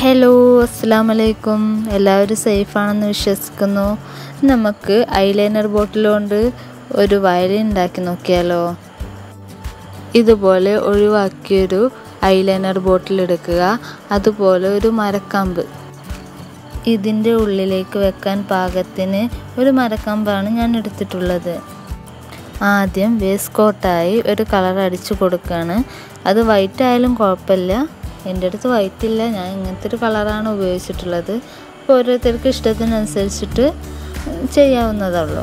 hello അസ്സാം വലൈക്കും എല്ലാവരും സേഫാണെന്ന് വിശ്വസിക്കുന്നു നമുക്ക് ഐലൈനർ ബോട്ടിൽ കൊണ്ട് ഒരു വയലിൻ ഉണ്ടാക്കി നോക്കിയാലോ ഇതുപോലെ ഒഴിവാക്കിയൊരു ഐലൈനർ ബോട്ടിൽ എടുക്കുക അതുപോലെ ഒരു മരക്കമ്പ് ഇതിൻ്റെ ഉള്ളിലേക്ക് വെക്കാൻ പാകത്തിന് ഒരു മരക്കമ്പാണ് ഞാൻ എടുത്തിട്ടുള്ളത് ആദ്യം വേസ്റ്റ് കോട്ടായി ഒരു കളർ അടിച്ചു കൊടുക്കുകയാണ് അത് വൈറ്റ് ആയാലും കുഴപ്പമില്ല എൻ്റെ അടുത്ത് വൈറ്റ് ഇല്ല ഞാൻ ഇങ്ങനത്തെ ഒരു കളറാണ് ഉപയോഗിച്ചിട്ടുള്ളത് അപ്പോൾ ഓരോരുത്തർക്ക് ഇഷ്ടത്തിനനുസരിച്ചിട്ട് ചെയ്യാവുന്നതുള്ളൂ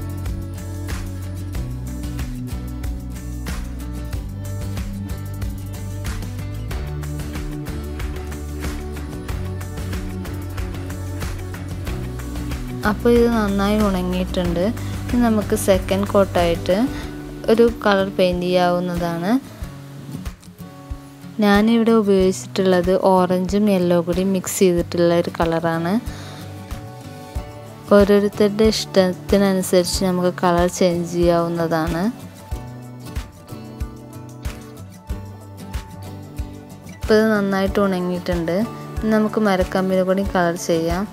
അപ്പോൾ ഇത് നന്നായി ഉണങ്ങിയിട്ടുണ്ട് ഇനി നമുക്ക് സെക്കൻഡ് കോട്ടായിട്ട് ഒരു കളർ പെയിൻറ് ചെയ്യാവുന്നതാണ് ഞാനിവിടെ ഉപയോഗിച്ചിട്ടുള്ളത് ഓറഞ്ചും യെല്ലോ കൂടി മിക്സ് ചെയ്തിട്ടുള്ള ഒരു കളറാണ് ഓരോരുത്തരുടെ ഇഷ്ടത്തിനനുസരിച്ച് നമുക്ക് കളർ ചേഞ്ച് ചെയ്യാവുന്നതാണ് ഇപ്പോൾ ഇത് നന്നായിട്ട് ഉണങ്ങിയിട്ടുണ്ട് നമുക്ക് മരക്കമ്പിനെ കൂടി കളർ ചെയ്യാം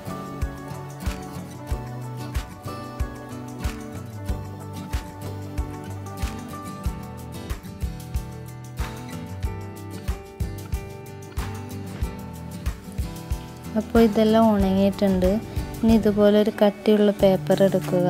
അപ്പോൾ ഇതെല്ലാം ഉണങ്ങിയിട്ടുണ്ട് ഇനി ഇതുപോലെ ഒരു കട്ടിയുള്ള പേപ്പർ എടുക്കുക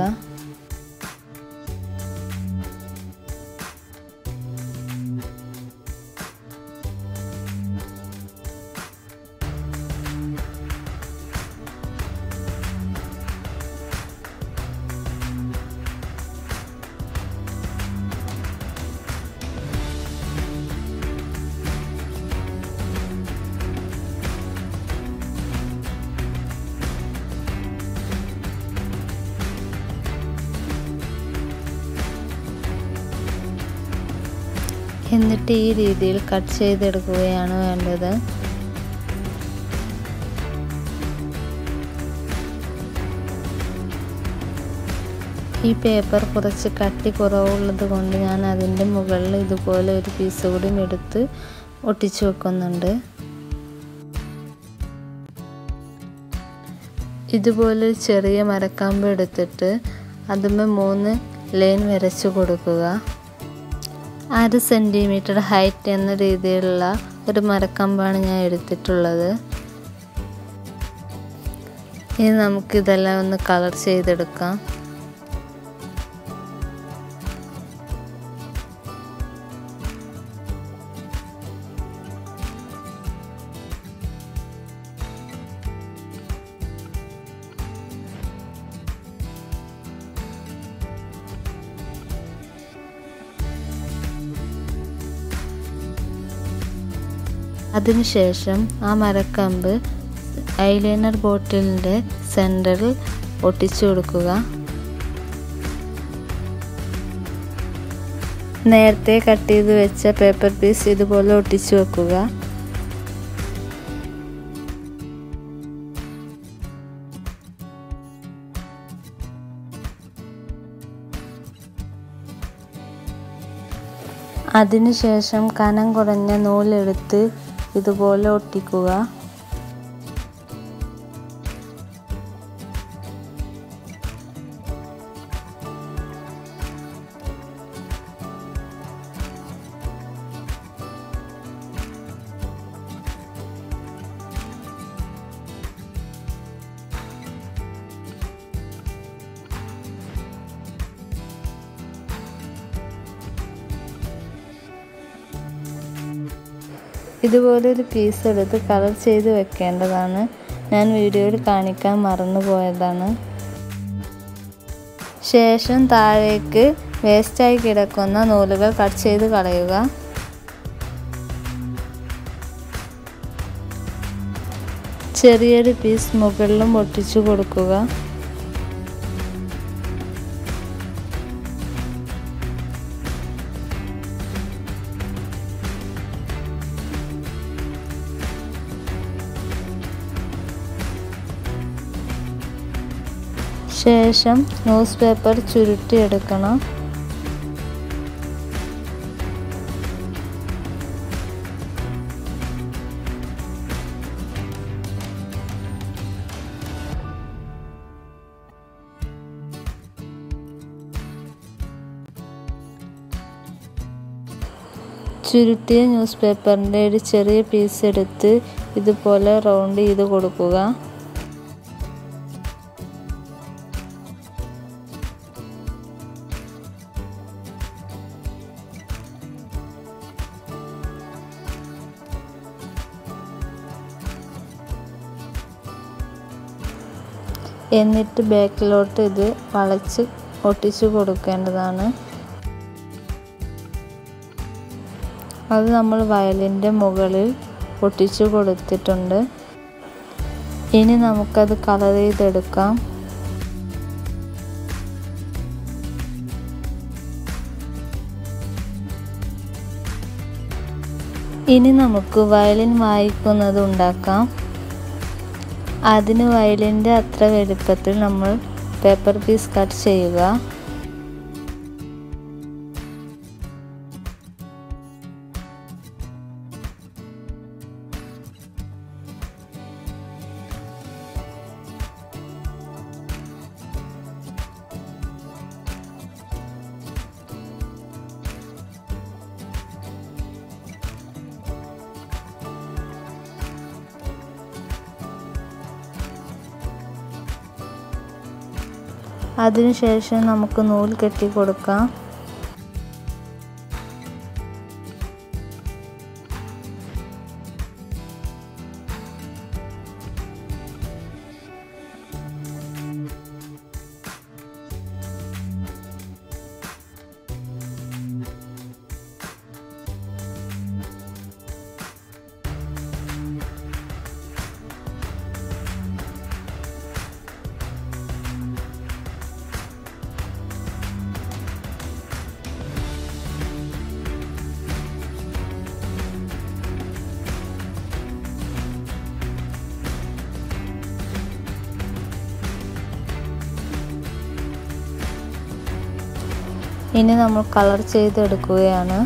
എന്നിട്ട് ഈ രീതിയിൽ കട്ട് ചെയ്തെടുക്കുകയാണ് വേണ്ടത് ഈ പേപ്പർ കുറച്ച് കട്ടി കുറവുള്ളത് കൊണ്ട് ഞാൻ അതിൻ്റെ മുകളിൽ ഇതുപോലെ ഒരു പീസ് കൂടി എടുത്ത് ഒട്ടിച്ചു വെക്കുന്നുണ്ട് ഇതുപോലെ ചെറിയ മരക്കമ്പ് എടുത്തിട്ട് അതുമ്മേ മൂന്ന് ലൈൻ വരച്ചു കൊടുക്കുക അര സെൻറ്റിമീറ്റർ ഹൈറ്റ് എന്ന രീതിയിലുള്ള ഒരു മരക്കമ്പാണ് ഞാൻ എടുത്തിട്ടുള്ളത് ഇനി നമുക്കിതെല്ലാം ഒന്ന് കളർ ചെയ്തെടുക്കാം അതിനുശേഷം ആ മരക്കമ്പ് ഐലൈനർ ബോട്ടിലിൻ്റെ സെൻറ്ററിൽ ഒട്ടിച്ചു കൊടുക്കുക നേരത്തെ കട്ട് ചെയ്ത് വെച്ച പേപ്പർ പീസ് ഇതുപോലെ ഒട്ടിച്ചു വെക്കുക അതിനുശേഷം കനം കുറഞ്ഞ നൂലെടുത്ത് ഇതുപോലെ ഒട്ടിക്കുക ഇതുപോലെ ഒരു പീസ് എടുത്ത് കളർ ചെയ്ത് വെക്കേണ്ടതാണ് ഞാൻ വീഡിയോയിൽ കാണിക്കാൻ മറന്നു പോയതാണ് ശേഷം താഴേക്ക് വേസ്റ്റായി കിടക്കുന്ന നൂലുകൾ കട്ട് ചെയ്ത് കളയുക ചെറിയൊരു പീസ് മുകളിലും ഒട്ടിച്ചു കൊടുക്കുക ശേഷം ന്യൂസ് പേപ്പർ ചുരുട്ടിയെടുക്കണം ചുരുട്ടിയ ന്യൂസ് പേപ്പറിൻ്റെ ഒരു ചെറിയ പീസ് എടുത്ത് ഇതുപോലെ റൗണ്ട് ചെയ്ത് കൊടുക്കുക എന്നിട്ട് ബാക്കിലോട്ട് ഇത് വളച്ച് ഒട്ടിച്ചു കൊടുക്കേണ്ടതാണ് അത് നമ്മൾ വയലിൻ്റെ മുകളിൽ ഒട്ടിച്ചു കൊടുത്തിട്ടുണ്ട് ഇനി നമുക്കത് കളർ ചെയ്തെടുക്കാം ഇനി നമുക്ക് വയലിൻ വായിക്കുന്നത് ഉണ്ടാക്കാം അതിന് വയലിൻ്റെ അത്ര വലുപ്പത്തിൽ നമ്മൾ പേപ്പർ പീസ് കട്ട് ചെയ്യുക അതിനുശേഷം നമുക്ക് നൂൽ കെട്ടി കൊടുക്കാം ഇനി നമ്മൾ കളർ ചെയ്തെടുക്കുകയാണ്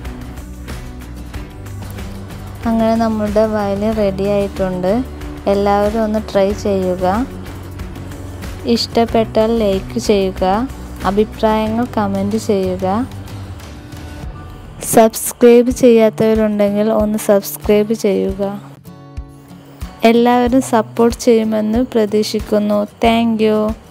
അങ്ങനെ നമ്മുടെ വയലിൻ റെഡി ആയിട്ടുണ്ട് എല്ലാവരും ഒന്ന് ട്രൈ ചെയ്യുക ഇഷ്ടപ്പെട്ടാൽ ലൈക്ക് ചെയ്യുക അഭിപ്രായങ്ങൾ കമൻറ്റ് ചെയ്യുക സബ്സ്ക്രൈബ് ചെയ്യാത്തവരുണ്ടെങ്കിൽ ഒന്ന് സബ്സ്ക്രൈബ് ചെയ്യുക എല്ലാവരും സപ്പോർട്ട് ചെയ്യുമെന്ന് പ്രതീക്ഷിക്കുന്നു താങ്ക്